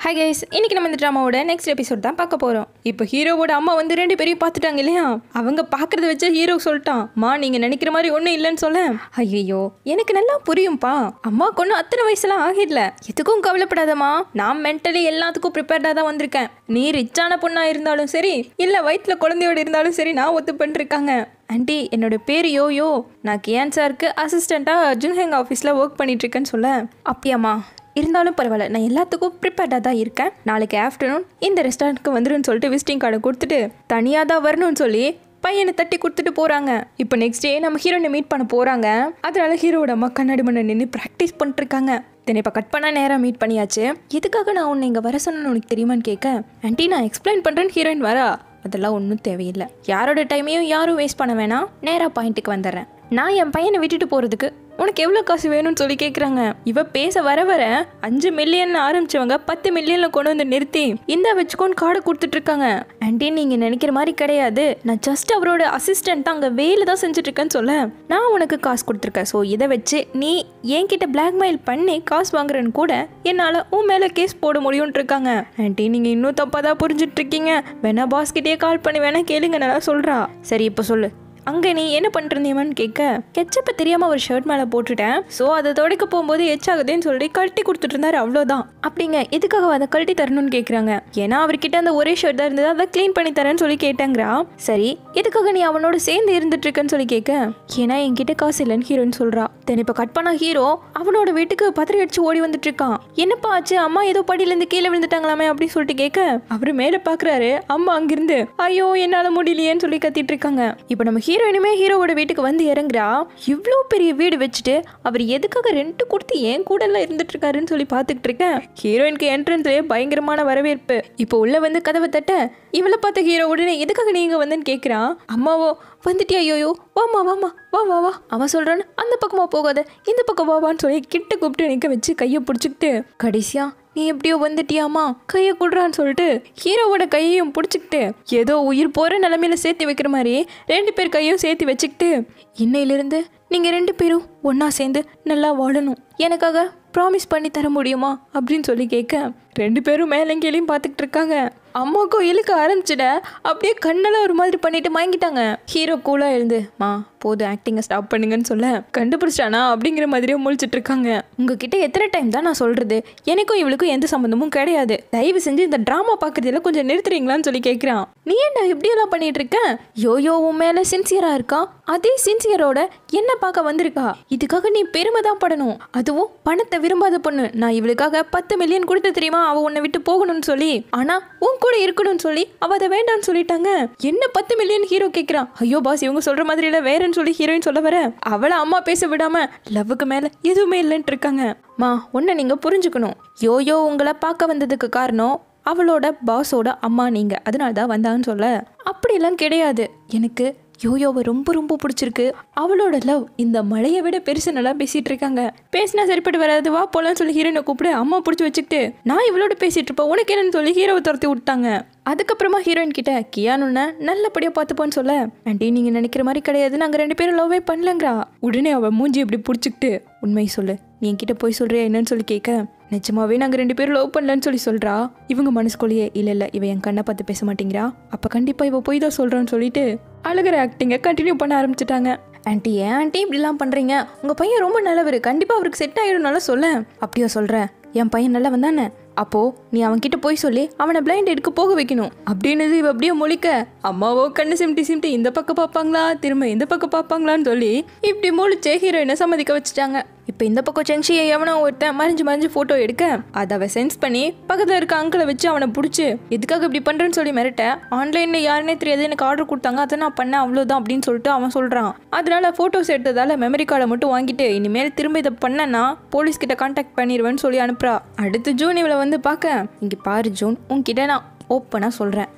hi guys இன்னைக்கு நம்ம இந்த ட்ராமாவோட நெக்ஸ்ட் எபிசோட் தான் பார்க்க போகிறோம் இப்போ ஹீரோவோட அம்மா வந்து ரெண்டு பேரையும் பார்த்துட்டாங்க இல்லையா அவங்க பார்க்கறத வச்சு ஹீரோ சொல்லிட்டான் மா நீங்கள் நினைக்கிற மாதிரி ஒன்றும் இல்லைன்னு சொல்ல ஐயோ எனக்கு நல்லா புரியும்ப்பா அம்மா கொண்டு அத்தனை வயசுலாம் ஆகிடல எதுக்கும் கவலைப்படாதம்மா நான் மென்டலி எல்லாத்துக்கும் ப்ரிப்பேர்டாக தான் வந்திருக்கேன் நீ ரிச்சான பொண்ணாக இருந்தாலும் சரி இல்லை வயிற்றில் குழந்தையோடு இருந்தாலும் சரி நான் ஒத்து பண்ணிருக்காங்க ஆண்டி என்னோட பேர் யோயோ நான் கியான் சாருக்கு அசிஸ்டண்ட்டாக அர்ஜுன் ஹெங் ஆஃபீஸில் ஒர்க் பண்ணிட்டு இருக்கேன்னு சொல்ல அப்படியாம்மா இருந்தாலும் பரவாயில்ல நான் எல்லாத்துக்கும் ப்ரிப்பேர்டாக தான் இருக்கேன் நாளைக்கு ஆஃப்டர்நூன் இந்த ரெஸ்டாரண்ட்க்கு வந்துருன்னு சொல்லிட்டு விசிட்டிங் கார்டை கொடுத்துட்டு தனியாக தான் வரணும்னு சொல்லி பையனை தட்டி கொடுத்துட்டு போகிறாங்க இப்போ நெக்ஸ்ட் டே நம்ம ஹீரோனை மீட் பண்ண போகிறாங்க அதனால ஹீரோவோட அம்மா கண்ணாடி மண்ணை நின்று ப்ராக்டிஸ் பண்ணிட்டுருக்காங்க தென் இப்போ கட் பண்ணால் நேராக மீட் பண்ணியாச்சு எதுக்காக நான் உன்னை இங்கே வர சொன்னேன்னு உனக்கு தெரியுமான்னு கேட்க ஆண்டி நான் எக்ஸ்பிளைன் பண்ணுறேன்னு ஹீரோயின் வரா அதெல்லாம் ஒன்றும் தேவையில்லை யாரோட டைமையும் யாரும் வேஸ்ட் பண்ண வேணாம் நேராக பாயிண்ட்டுக்கு வந்துடுறேன் நான் என் பையனை விட்டுட்டு போகிறதுக்கு உனக்கு எவ்வளோ காசு வேணும்னு சொல்லி கேட்குறாங்க இவ பேச வர வர அஞ்சு மில்லியன் ஆரம்பிச்சவங்க பத்து மில்லியன்ல கொண்டு வந்து நிறுத்தி இந்த வச்சுக்கோன்னு கார்டு கொடுத்துட்டு இருக்காங்க ஆண்டி நீங்கள் நினைக்கிற மாதிரி கிடையாது நான் ஜஸ்ட் அவரோட அசிஸ்டன்ட் அங்கே வேலை தான் செஞ்சுட்டு இருக்கேன்னு சொல்ல நான் உனக்கு காசு கொடுத்துருக்கேன் ஸோ இதை வச்சு நீ என்கிட்ட பிளாக்மெயில் பண்ணி காசு வாங்குறேன்னு கூட என்னால் உன் மேலே கேஸ் போட முடியும்னு இருக்காங்க ஆண்டி நீங்கள் இன்னும் தப்பாக தான் புரிஞ்சுட்டு இருக்கீங்க வேணா பாஸ்கிட்டே கால் பண்ணி வேணா கேளுங்க நல்லா சொல்கிறா சரி இப்போ சொல்லு அங்கே நீ என்ன பண்ணிருந்தியமான்னு கேட்க கெச்சப்பை தெரியாமல் ஒரு ஷர்ட் மேலே போட்டுட்டேன் ஸோ அதை துடைக்க போகும்போது எச்சாகுதுன்னு சொல்லி கழட்டி கொடுத்துட்டு இருந்தாரு அவ்வளோதான் அப்படிங்க எதுக்காக அதை கழட்டி தரணும்னு கேட்குறாங்க ஏன்னா அவர்கிட்ட அந்த ஒரே ஷர்ட் தான் இருந்தது அதை க்ளீன் பண்ணி தரேன்னு சொல்லி கேட்டேங்கிறா சரி எதுக்காக நீ அவனோட சேர்ந்து இருந்துட்டு இருக்கேன்னு சொல்லி கேட்க ஏன்னா என்கிட்ட காசு இல்லைன்னு ஹீரோன்னு சொல்றா தென் இப்போ கட் பண்ண ஹீரோ அவனோட வீட்டுக்கு பத்திரி அடிச்சு ஓடி வந்துட்டு இருக்கான் என்னப்பா ஆச்சு அம்மா ஏதோ படியிலேருந்து கீழே விழுந்துட்டாங்களாமே அப்படின்னு சொல்லிட்டு கேட்க அவரு மேலே பார்க்குறாரு அம்மா அங்கிருந்து ஐயோ என்னால் முடியலையேன்னு சொல்லி கத்திட்டு இருக்காங்க இப்போ நம்ம ஹீரோயினுமே ஹீரோவோட வீட்டுக்கு வந்து இறங்குறா இவ்வளோ பெரிய வீடு வச்சுட்டு அவர் எதுக்காக ரெண்ட் கொடுத்து ஏன் கூட எல்லாம் இருந்துட்டு இருக்காருன்னு சொல்லி பார்த்துக்கிட்டு இருக்கேன் ஹீரோயினுக்கு என்ட்ரன்ஸ்லேயே பயங்கரமான வரவேற்பு இப்போ உள்ள வந்து கதவை தட்ட இவளை பார்த்த ஹீரோ உடனே எதுக்காக நீங்க வந்தேன்னு கேட்குறான் அம்மாவோ வந்துட்டியா ஐயோயோ வாமா வாமா வா வா வா அவன் சொல்றான்னு அந்த பக்கமா போகாத இந்த பக்கம் வாவான்னு சொல்லி கிட்ட கூப்பிட்டு நிற்க வச்சு கையை பிடிச்சிக்கிட்டு கடைசியா நீ எப்படியோ வந்துட்டியாமா கையை கொடுறான்னு சொல்லிட்டு ஹீரோவோட கையையும் பிடிச்சிக்கிட்டு ஏதோ உயிர் போகிற நிலமையில சேர்த்து வைக்கிற மாதிரி ரெண்டு பேர் கையும் சேர்த்து வச்சுக்கிட்டு இன்னையிலிருந்து நீங்கள் ரெண்டு பேரும் ஒன்றா சேர்ந்து நல்லா வாழணும் எனக்காக ப்ராமிஸ் பண்ணி தர முடியுமா அப்படின்னு சொல்லி கேட்க ரெண்டு பேரும் மேலங்கேலையும் பார்த்துக்கிட்டு இருக்காங்க அம்மாக்கும் இழுக்க ஆரம்பிச்சிட அப்படியே கண்ணெல்லாம் ஒரு மாதிரி பண்ணிட்டு வாங்கிட்டாங்க ஹீரோ கூலாக எழுந்து மா போது ஆக்டிங்கை ஸ்டாப் பண்ணுங்கன்னு சொல்ல கண்டுபிடிச்சிட்டானா அப்படிங்கிற மாதிரியே முழிச்சிட்டு இருக்காங்க உங்ககிட்ட எத்தனை டைம் தான் நான் சொல்றது எனக்கும் இவளுக்கும் எந்த சம்மந்தமும் கிடையாது தயவு செஞ்சு இந்த ட்ராமா பார்க்கறதுல கொஞ்சம் நிறுத்துறீங்களான்னு சொல்லி கேட்குறான் நீ என்ன இப்படியெல்லாம் பண்ணிட்டு இருக்க யோயோ உன் மேல சின்சியரா இருக்கா அதே சின்சியரோட என்ன பார்க்க வந்திருக்கா இதுக்காக நீ பெருமை தான் படணும் அதுவும் பணத்தை விரும்பாத பொண்ணு நான் இவளுக்காக பத்து மில்லியன் கொடுத்து தெரியுமா அவ உன்னை விட்டு போகணும்னு சொல்லி ஆனா உன் கூட இருக்கணும்னு சொல்லி அவ அதை வேண்டாம்னு சொல்லிட்டாங்க என்ன பத்து மில்லியன் ஹீரோ கேட்குறான் ஐயோ பாஸ் இவங்க சொல்ற மாதிரி இல்ல வேறன்னு சொல்லி ஹீரோயின் சொல்ல வர அவளை அம்மா பேச விடாம லவ்வுக்கு மேல எதுவுமே இல்லைன்ட்டு இருக்காங்க மா ஒன்றை நீங்க புரிஞ்சுக்கணும் யோயோ உங்களை பார்க்க வந்ததுக்கு காரணம் அவளோட பாஸோட அம்மா நீங்க அதனால தான் வந்தான்னு சொல்ல அப்படிலாம் கிடையாது எனக்கு யோயோவை ரொம்ப ரொம்ப பிடிச்சிருக்கு அவளோட லவ் இந்த மழையை விட பெருசு நல்லா பேசிட்டு இருக்காங்க பேசினா சரிப்பட்டு வராது வா போலான்னு சொல்லி ஹீரோனை கூப்பிடு அம்மா பிடிச்சி வச்சுக்கிட்டு நான் இவளோட பேசிட்டு இருப்பேன் உனக்கு என்னன்னு சொல்லி ஹீரோவை துரத்தி விட்டாங்க அதுக்கப்புறமா ஹீரோயின் கிட்ட கியானுன்ன நல்லபடியாக பார்த்துப்போன்னு சொல்ல ஆண்டி நீங்கள் நினைக்கிற மாதிரி கிடையாது நாங்கள் ரெண்டு பேரும் லவ்வே பண்ணலங்கிறா உடனே அவள் மூஞ்சி இப்படி பிடிச்சிக்கிட்டு உண்மை சொல்லு நீ என்கிட்ட போய் சொல்றியா என்னன்னு சொல்லி கேட்க நிஜமாவே நாங்கள் ரெண்டு பேரும் லவ் பண்ணலன்னு சொல்லி சொல்கிறா இவங்க மனசுக்குள்ளேயே இல்லை இல்லை இவ என் கண்ணை பார்த்து பேச மாட்டேங்கிறா அப்போ கண்டிப்பாக இவ போய் தான் சொல்கிறான்னு சொல்லிட்டு அழுகிற ஆக்டிங்கை கண்டினியூ பண்ண ஆரம்பிச்சிட்டாங்க ஆண்டி ஏன் ஆண்டி இப்படிலாம் பண்ணுறீங்க உங்கள் பையன் ரொம்ப நல்லவர் கண்டிப்பாக அவருக்கு செட் ஆகிடும்னால சொல்ல அப்படியா சொல்கிறேன் என் பையன் நல்லவன் தானே அப்போ நீ அவன்கிட்ட போய் சொல்லி அவனை பிளைண்ட் எடுக்க போக வைக்கணும் அப்படின்னு இவ அப்படியே முழிக்க அம்மாவோ கண்ணு சிமிட்டி சிமிட்டி இந்த பக்கம் பார்ப்பாங்களா திரும்ப இந்த பக்கம் பார்ப்பாங்களான்னு சொல்லி இப்படி முழிச்சே ஹீரோயினை சம்மதிக்க வச்சுட்டாங்க இப்போ இந்த பக்கம் செங்ஷியை எவனோ ஒருத்தன் மறைஞ்சு மறைஞ்சு ஃபோட்டோ எடுக்க அதை அவ சென்ஸ் பண்ணி பக்கத்தில் இருக்க அங்கிளை வச்சு அவனை பிடிச்சி எதுக்காக இப்படி பண்ணுறேன்னு சொல்லி மிரட்ட ஆன்லைனில் யாருனே தெரியாது எனக்கு ஆர்டர் கொடுத்தாங்க அதை நான் பண்ணேன் அவ்வளோதான் அப்படின்னு சொல்லிட்டு அவன் சொல்கிறான் அதனால ஃபோட்டோஸ் எடுத்ததால மெமரி கார்டை மட்டும் வாங்கிட்டு இனிமேல் திரும்ப இதை பண்ணனா போலீஸ் கிட்ட கான்டாக்ட் பண்ணிடுவேன்னு சொல்லி அனுப்புறா அடுத்து ஜூன் இவளை வந்து பார்க்க இங்கே பாரு ஜூன் உன்கிட்ட நான் ஓப்பனாக சொல்கிறேன்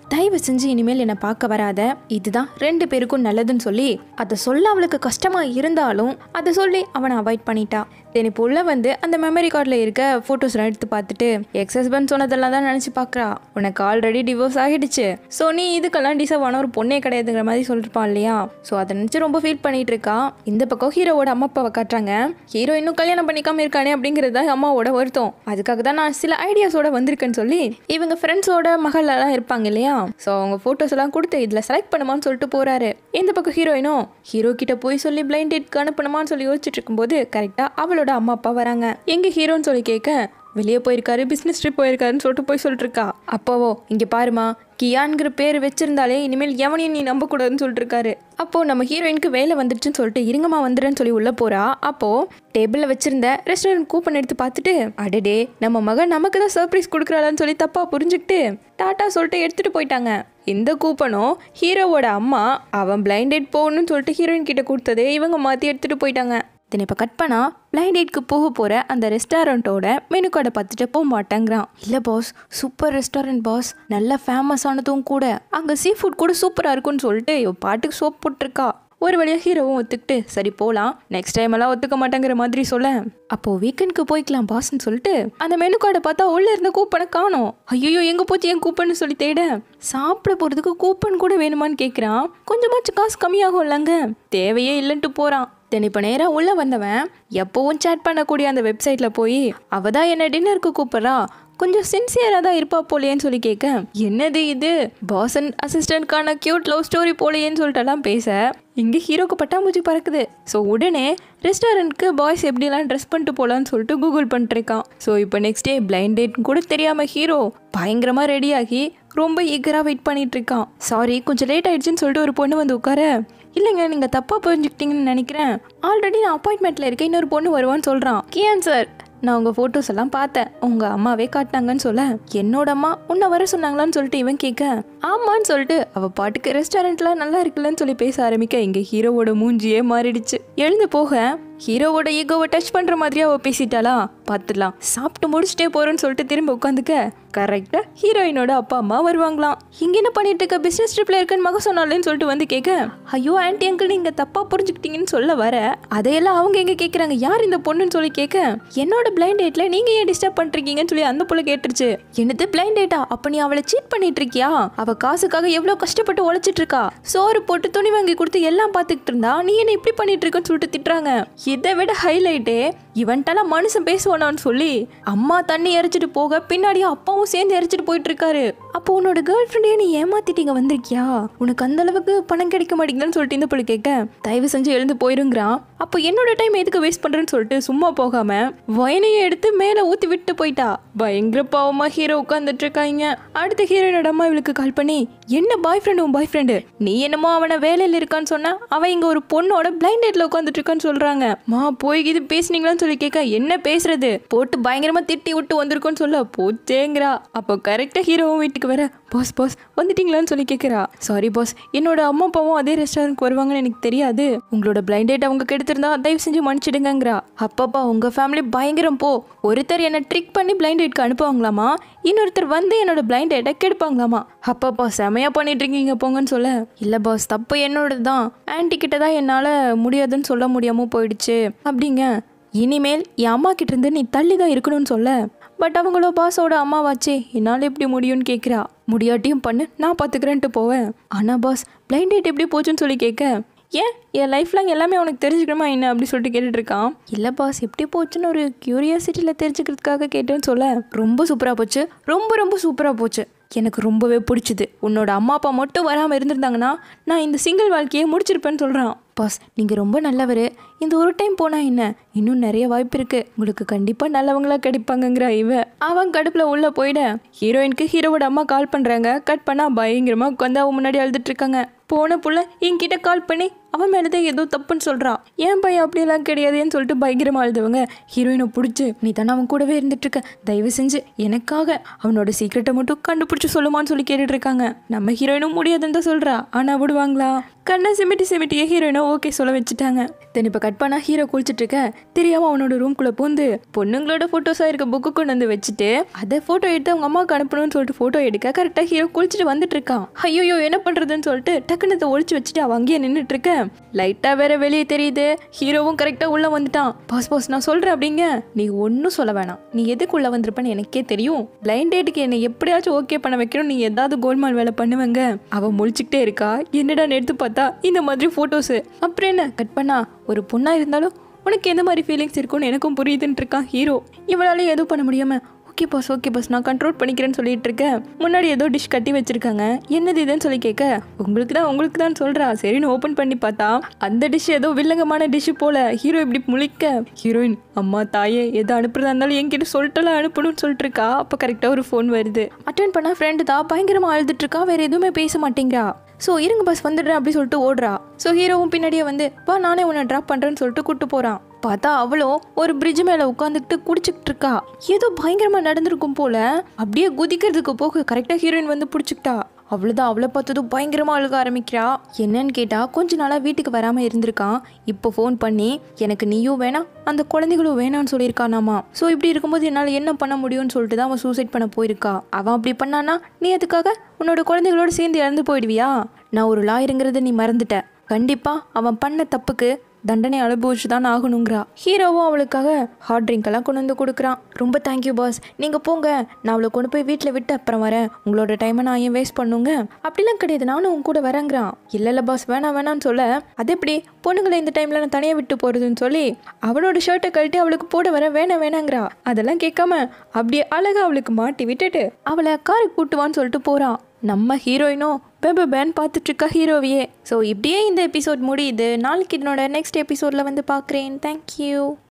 தயவு செஞ்சு இனிமேல் என்னை பார்க்க வராத இதுதான் ரெண்டு பேருக்கும் நல்லதுன்னு சொல்லி அதை சொல்ல அவளுக்கு கஷ்டமா இருந்தாலும் அதை சொல்லி அவனை அவாய்ட் பண்ணிட்டா தென் இப்போ உள்ள வந்து அந்த மெமரி கார்டில் இருக்க ஃபோட்டோஸ்லாம் எடுத்து பார்த்துட்டு எக்ஸ் ஹஸ்பண்ட் சொன்னதெல்லாம் தான் நினச்சி பார்க்குறா உனக்கு ஆல்ரெடி டிவோர்ஸ் ஆகிடுச்சு ஸோ நீ இதுக்கெல்லாம் டிசர்வ் ஆன ஒரு பொண்ணே கிடையாதுங்கிற மாதிரி சொல்லிருப்பான் இல்லையா ஸோ அதை நினச்சி ரொம்ப ஃபீல் பண்ணிட்டு இருக்கா இந்த பக்கம் ஹீரோவோட அம்மா அப்பாவை காட்டுறாங்க ஹீரோ இன்னும் கல்யாணம் பண்ணிக்காம இருக்கானே அப்படிங்கிறது தான் அம்மாவோட வருத்தம் அதுக்காக தான் நான் சில ஐடியாஸோட வந்திருக்கேன்னு சொல்லி இவங்க ஃப்ரெண்ட்ஸோட மகள் எல்லாம் இருப்பாங்க இல்லையா ஸோ அவங்க ஃபோட்டோஸ் எல்லாம் கொடுத்து இதில் செலக்ட் பண்ணுமான்னு சொல்லிட்டு போறாரு இந்த பக்கம் ஹீரோயினும் ஹீரோ கிட்ட போய் சொல்லி பிளைண்ட் டேட்க்கு அனுப்பணுமான்னு சொல்லி யோசிச்சுட்டு இருக்கும்போது கரெக்டாக அவளோட அம்மா அப்பா வராங்க எங்க ஹீரோன்னு சொல்லி கேட்க வெளியே போயிருக்காரு பிஸ்னஸ் ட்ரிப் போயிருக்காருன்னு சொல்லிட்டு போய் சொல்லிட்டு இருக்கா அப்போவோ இங்கே பாருமா கியான்கிற பேர் வச்சிருந்தாலே இனிமேல் எவனையும் நீ நம்பக்கூடாதுன்னு சொல்லிட்டு இருக்காரு அப்போ நம்ம ஹீரோயினுக்கு வேலை வந்துடுச்சுன்னு சொல்லிட்டு இருங்கம்மா வந்துடுன்னு சொல்லி உள்ள போறா அப்போ டேபிளில் வச்சிருந்த ரெஸ்டாரண்ட் கூப்பன் எடுத்து பார்த்துட்டு அடடே நம்ம மகன் நமக்கு தான் சர்ப்ரைஸ் கொடுக்குறாளான்னு சொல்லி தப்பா புரிஞ்சுக்கிட்டு டாட்டா சொல்லிட்டு எடுத்துட்டு போயிட்டாங்க இந்த கூப்பனும் ஹீரோவோட அம்மா அவன் பிளைண்ட் டேட் போகணும்னு சொல்லிட்டு ஹீரோயின் கிட்ட கொடுத்ததே இவங்க மாற்றி எடுத்துட்டு போயிட்டாங்க தென் இப்போ கட் பண்ணா பிளைண்ட் டேட்க்கு போக போகிற அந்த ரெஸ்டாரண்ட்டோட மெனு கார்டை பார்த்துட்டு போக மாட்டேங்கிறான் இல்லை பாஸ் சூப்பர் ரெஸ்டாரண்ட் பாஸ் நல்ல ஃபேமஸ் ஆனதும் கூட அங்கே சீ ஃபுட் கூட சூப்பராக இருக்கும்னு சொல்லிட்டு இவ பாட்டுக்கு சோப் போட்டிருக்கா ஒரு வழியாக ஹீரோவும் ஒத்துக்கிட்டு சரி போகலாம் நெக்ஸ்ட் டைம் எல்லாம் ஒத்துக்க மாட்டேங்கிற மாதிரி சொல்ல அப்போ வீக்கெண்டுக்கு போய்க்கலாம் பாஸ்ன்னு சொல்லிட்டு அந்த மெனு கார்டை பார்த்தா உள்ள இருந்த கூப்பனை காணோம் ஐயோ எங்க போச்சு என் கூப்பன் சொல்லி தேட சாப்பிட போறதுக்கு கூப்பன் கூட வேணுமான்னு கேட்குறான் கொஞ்சமாச்சும் காசு கம்மியாகும் இல்லைங்க தேவையே இல்லைன்ட்டு போறான் தென் இப்போ நேராக உள்ளே வந்தவன் எப்போவும் சேட் பண்ணக்கூடிய அந்த வெப்சைட்டில் போய் அவ தான் என்ன டின்னருக்கு கூப்பிட்றா கொஞ்சம் சின்சியராக தான் இருப்பா போலேன்னு சொல்லி கேட்க என்னது இது பாஸ் அண்ட் அசிஸ்டன்ட்கான கியூட் லவ் ஸ்டோரி போலேன்னு சொல்லிட்டுலாம் பேச இங்கே ஹீரோக்கு பட்டாம்பூச்சி பறக்குது ஸோ உடனே ரெஸ்டாரண்ட்க்கு பாய்ஸ் எப்படிலாம் ட்ரெஸ் பண்ணிட்டு போகலான்னு சொல்லிட்டு கூகுள் பண்ணிட்டு இருக்கான் ஸோ இப்போ நெக்ஸ்ட் டே பிளைண்ட் டேட் கூட தெரியாமல் ஹீரோ பயங்கரமாக ரெடியாகி ரொம்ப ஈகராக வெயிட் பண்ணிட்டு இருக்கான் சாரி கொஞ்சம் லேட் ஆயிடுச்சுன்னு சொல்லிட்டு ஒரு பொண்ணு வந்து உட்கார இல்லைங்க நீங்கள் தப்பாக புரிஞ்சுக்கிட்டீங்கன்னு நினைக்கிறேன் ஆல்ரெடி நான் அப்பாயின்மெண்ட்டில் இருக்கேன் இன்னொரு பொண்ணு வருவான்னு சொல்கிறான் கியான் சார் நான் உங்கள் ஃபோட்டோஸ் எல்லாம் பார்த்தேன் உங்கள் அம்மாவே காட்டினாங்கன்னு சொல்ல என்னோட அம்மா உன்னை வர சொன்னாங்களான்னு சொல்லிட்டு இவன் கேட்க ஆமான்னு சொல்லிட்டு அவள் பாட்டுக்கு ரெஸ்டாரண்ட்லாம் நல்லா இருக்குல்லன்னு சொல்லி பேச ஆரம்பிக்க இங்கே ஹீரோவோட மூஞ்சியே மாறிடுச்சு எழுந்து போக ஹீரோவோட ஈகோவை டச் பண்ணுற மாதிரியே அவள் பேசிட்டாளா பார்த்துடலாம் சாப்பிட்டு முடிச்சுட்டே போகிறேன்னு சொல்லிட்டு திரும்ப உட்காந்துக்க கரெக்டாக ஹீரோயினோட அப்பா அம்மா வருவாங்களாம் இங்கே என்ன பண்ணிட்டு இருக்க பிஸ்னஸ் ட்ரிப்பில் இருக்குன்னு மக சொன்னாலேன்னு சொல்லிட்டு வந்து கேட்க ஐயோ ஆன்ட்டி அங்கிள் நீங்கள் தப்பாக புரிஞ்சுக்கிட்டீங்கன்னு சொல்ல வர அதையெல்லாம் அவங்க எங்கே கேட்குறாங்க யார் இந்த பொண்ணுன்னு சொல்லி கேட்க என்னோட பிளைண்ட் டேட்டில் நீங்கள் ஏன் டிஸ்டர்ப் பண்ணிருக்கீங்கன்னு சொல்லி அந்த புள்ள கேட்டுருச்சு என்னது பிளைண்ட் டேட்டா அப்போ நீ அவளை சீட் பண்ணிட்டு இருக்கியா அவள் காசுக்காக எவ்வளோ கஷ்டப்பட்டு உழைச்சிட்டு இருக்கா சோறு போட்டு துணி வாங்கி கொடுத்து எல்லாம் பார்த்துக்கிட்டு இருந்தா நீ என்ன இப்படி பண்ணிட்டு இருக்கன்னு சொல்லிட்டு திட்டுறாங்க இதை விட ஹைலைட்டே இவன்ட்டெல்லாம் மனுஷன் பேசுவானான்னு சொல்லி அம்மா தண்ணி இறைச்சிட்டு போக பின்னாடி அப்பாவும் சேர்ந்து இறைச்சிட்டு போயிட்டு இருக்காரு அப்போ உன்னோட கேர்ள் ஃப்ரெண்டையே நீ ஏமாத்திட்டீங்க வந்திருக்கியா உனக்கு அந்த அளவுக்கு பணம் கிடைக்க மாட்டேங்குதுன்னு சொல்லிட்டு இந்த பிள்ளை கேட்க தயவு செஞ்சு எழுந்து போயிருங்கிறான் அப்போ என்னோட டைம் எதுக்கு வேஸ்ட் பண்றேன்னு சொல்லிட்டு சும்மா போகாம வயனையும் எடுத்து மேலே ஊத்தி விட்டு போயிட்டா பயங்கர பாவமா ஹீரோ உட்காந்துட்டு இருக்காங்க அடுத்த ஹீரோயினோட அம்மா இவளுக்கு கால் பண்ணி என்ன பாய் ஃப்ரெண்டு உன் பாய் ஃப்ரெண்டு நீ என்னமோ அவனை வேலையில் இருக்கான்னு சொன்னா அவன் இங்க ஒரு பொண்ணோட பிளைண்ட் டேட்ல உட்காந்துட்டு இருக்கான்னு சொல்றாங்க மா போய் இது பேசுனீங்களான்னு சொல்லி கேட்க என்ன பேசுறது போட்டு பயங்கரமா திட்டி விட்டு வந்திருக்கோன்னு சொல்ல போச்சேங்கிறா அப்போ கரெக்டா ஹீரோவும் வீட்டுக்கு வர பாஸ் பாஸ் வந்துட்டீங்களான்னு சொல்லி கேட்குறா சாரி பாஸ் என்னோட அம்மா அப்பாவும் அதே ரெஸ்டாரண்ட்க்கு வருவாங்கன்னு எனக்கு தெரியாது உங்களோட பிளைண்ட் டேட் அவங்க கெடுத்திருந்தா தயவு செஞ்சு மன்னிச்சிடுங்கங்கிறா அப்பப்பா உங்க ஃபேமிலி பயங்கரம் போ ஒருத்தர் என்ன ட்ரிக் பண்ணி பிளைண்ட் டேட்க்கு அனுப்புவாங்களாமா இன்னொருத்தர் வந்து என்னோட பிளைண்ட் டேட்டை கெடுப்பாங்களாமா அப்பப்பா செமையா பண்ணிட்டு இருக்கீங்க போங்கன்னு சொல்ல இல்ல பாஸ் தப்பு என்னோடது தான் ஆன்டி கிட்ட தான் என்னால முடியாதுன்னு சொல்ல முடியாம போயிடுச்சு அப்படிங்க இனிமேல் என் அம்மா கிட்ட இருந்து நீ தள்ளி தான் இருக்கணும்னு சொல்ல பட் அவங்களோ பாஸோட அம்மாவாச்சே என்னால் எப்படி முடியும்னு கேட்குறா முடியாட்டியும் பண்ணு நான் பார்த்துக்கிறேன்ட்டு போவேன் ஆனால் பாஸ் பிளைண்ட் டேட் எப்படி போச்சுன்னு சொல்லி கேட்க ஏன் என் லைஃப்லாம் எல்லாமே உனக்கு தெரிஞ்சுக்கணுமா என்ன அப்படி சொல்லிட்டு கேட்டுட்டு இருக்கான் இல்லை பாஸ் எப்படி போச்சுன்னு ஒரு க்யூரியாசிட்டியில் தெரிஞ்சுக்கிறதுக்காக கேட்டேன்னு சொல்ல ரொம்ப சூப்பராக போச்சு ரொம்ப ரொம்ப சூப்பராக போச்சு எனக்கு ரொம்பவே பிடிச்சிது உன்னோட அம்மா அப்பா மட்டும் வராமல் இருந்திருந்தாங்கன்னா நான் இந்த சிங்கிள் வாழ்க்கையை முடிச்சிருப்பேன்னு சொல்கிறான் பாஸ் நீங்கள் ரொம்ப நல்லவர் இந்த ஒரு டைம் போனால் என்ன இன்னும் நிறைய வாய்ப்பு இருக்கு உங்களுக்கு கண்டிப்பாக நல்லவங்களா கிடைப்பாங்கங்கிற இவ அவன் கடுப்பில் உள்ளே போயிட ஹீரோயினுக்கு ஹீரோவோட அம்மா கால் பண்ணுறாங்க கட் பண்ணால் பயங்கரமாக உட்காந்து அவன் முன்னாடி அழுதுட்டு இருக்காங்க போன புள்ள என்கிட்ட கால் பண்ணி அவன் மேலதான் ஏதோ தப்புன்னு சொல்றான் ஏன் பையன் அப்படியெல்லாம் கிடையாதுன்னு சொல்லிட்டு பயங்கரமா அழுதவங்க ஹீரோயினை பிடிச்சி நீ தானே அவன் கூடவே இருந்துட்டு இருக்க தயவு செஞ்சு எனக்காக அவனோட சீக்கிரட்டை மட்டும் கண்டுபிடிச்சு சொல்லுமான்னு சொல்லி கேட்டுட்டு இருக்காங்க நம்ம ஹீரோயினும் முடியாதுன்னு தான் சொல்றா ஆனா விடுவாங்களா கண்ணை சிமிட்டி சிமிட்டியே ஹீரோயினை ஓகே சொல்ல வச்சுட்டாங்க தென் இப்போ கட் பண்ணா ஹீரோ குளிச்சுட்டு இருக்க தெரியாம அவனோட ரூம்குள்ள பூந்து பொண்ணுங்களோட ஃபோட்டோஸாக இருக்க புக்கு கொண்டு வந்து வச்சுட்டு அதை ஃபோட்டோ எடுத்து அவங்க அம்மாவுக்கு அனுப்பணும்னு சொல்லிட்டு ஃபோட்டோ எடுக்க கரெக்டாக ஹீரோ குளிச்சுட்டு வந்துட்டு இருக்கான் ஐயோ என்ன பண்ணுறதுன்னு சொல்லிட்டு டக்குன்னு இதை ஒழிச்சு வச்சுட்டு அவன் அங்கேயே நின்றுட்டு இருக்க லைட்டாக வேற வெளியே தெரியுது ஹீரோவும் கரெக்டாக உள்ளே வந்துட்டான் பாஸ் பாஸ் நான் சொல்கிறேன் அப்படிங்க நீ ஒன்றும் சொல்ல வேணாம் நீ எதுக்குள்ளே வந்திருப்பேன்னு எனக்கே தெரியும் பிளைண்ட் டேட்டுக்கு என்னை எப்படியாச்சும் ஓகே பண்ண வைக்கணும் நீ ஏதாவது கோல்மால் வேலை பண்ணுவேங்க அவன் முழிச்சுக்கிட்டே இருக்கா என்னடா எடுத்து பார்த்தா இந்த மாதிரி ஃபோட்டோஸு அப்புறம் என்ன கட் பண்ணா ஒரு பொண்ணாக இருந்தாலும் உனக்கு எந்த மாதிரி ஃபீலிங்ஸ் இருக்கும்னு எனக்கும் புரியுதுன்னு இருக்கான் ஹீரோ இவளால எதுவும் பண்ண முடியாம ஓகே பாஸ் ஓகே பாஸ் நான் கண்ட்ரோல் பண்ணிக்கிறேன்னு சொல்லிட்டு இருக்கேன் முன்னாடி ஏதோ டிஷ் கட்டி வச்சிருக்காங்க என்னது இதுன்னு சொல்லி கேட்க உங்களுக்கு தான் உங்களுக்கு தான் சொல்றா சரின்னு ஓப்பன் பண்ணி பார்த்தா அந்த டிஷ் ஏதோ வில்லங்கமான டிஷ் போல ஹீரோ இப்படி முழிக்க ஹீரோயின் அம்மா தாயே எது அனுப்புறதா இருந்தாலும் என்கிட்ட சொல்லிட்டுலாம் அனுப்பணும்னு சொல்லிட்டு இருக்கா அப்போ கரெக்டாக ஒரு ஃபோன் வருது அட்டன் பண்ணா ஃப்ரெண்டு தான் பயங்கரமாக அழுதுட்டு இருக்கா வேற எதுவுமே பேச மாட்டேங்கிறா ஸோ இருங்க பஸ் வந்துடுறேன் அப்படி சொல்லிட்டு ஓடுறா ஸோ ஹீரோவும் பின்னாடியே வந்து வா நானே உன்னை ட்ராப் பண்ணுறேன்னு சொல்லிட்டு கூட்டு போகிறான் பார்த்தா அவளும் ஒரு பிரிட்ஜ் மேலே உட்காந்துக்கிட்டு குடிச்சிக்கிட்டு இருக்கா ஏதோ பயங்கரமாக நடந்திருக்கும் போல அப்படியே குதிக்கிறதுக்கு போக கரெக்டாக ஹீரோயின் வந்து பிடிச்சிக்கிட்டா அவ்வளோதான் அவளை பார்த்ததும் பயங்கரமாக அழுக ஆரம்பிக்கிறா என்னன்னு கேட்டால் கொஞ்ச நாளாக வீட்டுக்கு வராமல் இருந்திருக்கான் இப்போ ஃபோன் பண்ணி எனக்கு நீயும் வேணாம் அந்த குழந்தைகளும் வேணாம்னு சொல்லியிருக்கானாமா ஸோ இப்படி இருக்கும்போது என்னால் என்ன பண்ண முடியும்னு சொல்லிட்டு தான் அவன் சூசைட் பண்ண போயிருக்கா அவன் அப்படி பண்ணானா நீ அதுக்காக உன்னோட குழந்தைகளோட சேர்ந்து இறந்து போயிடுவியா நான் ஒரு லாயருங்கிறத நீ மறந்துட்ட கண்டிப்பாக அவன் பண்ண தப்புக்கு தண்டனை அனுபவிச்சு தான் ஆகணுங்கிறா ஹீரோவும் அவளுக்காக ஹாட் ட்ரிங்க் எல்லாம் கொண்டு வந்து கொடுக்குறான் ரொம்ப தேங்க்யூ பாஸ் நீங்கள் போங்க நான் அவளை கொண்டு போய் வீட்டில் விட்டு அப்புறம் வரேன் உங்களோட டைமை நான் ஏன் வேஸ்ட் பண்ணுங்க அப்படிலாம் கிடையாது நானும் உன் கூட வரேங்கிறான் இல்லை இல்லை பாஸ் வேணாம் வேணாம்னு சொல்ல அது எப்படி பொண்ணுங்களை இந்த டைமில் நான் தனியாக விட்டு போகிறதுன்னு சொல்லி அவளோட ஷர்ட்டை கழட்டி அவளுக்கு போட வர வேணாம் வேணாங்கிறா அதெல்லாம் கேட்காம அப்படியே அழகா அவளுக்கு மாட்டி விட்டுட்டு அவளை காருக்கு கூட்டுவான்னு சொல்லிட்டு போகிறான் நம்ம ஹீரோயினும் பேப பேன் பார்த்துட்டு இருக்கா ஹீரோவையே ஸோ இப்படியே இந்த எபிசோட் முடியுது நாளைக்கு இதனோட நெக்ஸ்ட் எபிசோடில் வந்து பார்க்குறேன் தேங்க்யூ